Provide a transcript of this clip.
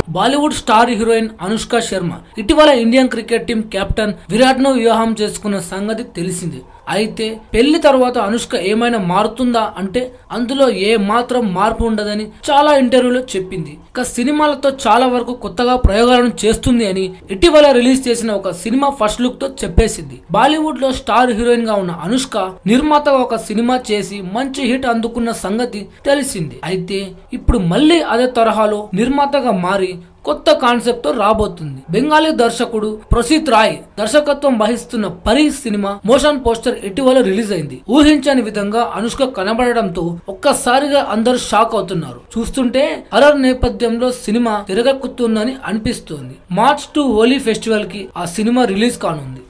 Bollywood star heroine Anushka Sharma ఇటీవల Indian cricket team captain Virat ను వివాహం చేసుకున్న సంగతి తెలిసింది అయితే పెళ్లి తర్వాత అనుష్క ఏమైనా మారుతుందా అంటే అందులో ఏ మాత్రం మార్పు ఉండదని చాలా ఇంటర్వ్యూలో చెప్పింది ఇక సినిమాలతో చాలా వరకు కొత్తగా ప్రయోగాలను చేస్తుంది అని ఇటీవల రిలీజ్ చేసిన ఒక సినిమా ఫస్ట్ లుక్ తో చెప్పేసింది బాలీవుడ్ లో స్టార్ హీరోయిన్ గా ఉన్న అనుష్క నిర్మాతగా ఒక సినిమా చేసి మంచి హిట్ అందుకున్న సంగతి తెలిసింది అయితే ఇప్పుడు మళ్ళీ అదే తరహాలో నిర్మాతగా మారి కొత్త కాన్సెప్ట్ తో రాబోతుంది బెంగాలీ దర్శకుడు ప్రసీత్ రాయ్ దర్శకత్వం వహిస్తున్న పరి సినిమా మోషన్ పోస్టర్ ఇటీవల రిలీజ్ అయింది ఊహించని విధంగా అనుష్క కనబడడంతో ఒక్కసారిగా అందరూ షాక్ అవుతున్నారు చూస్తుంటే హరర్ నేపథ్యంలో సినిమా తిరగక్కుతుందని అనిపిస్తోంది మార్చ్ టు హోలీ ఫెస్టివల్ కి ఆ సినిమా రిలీజ్ కానుంది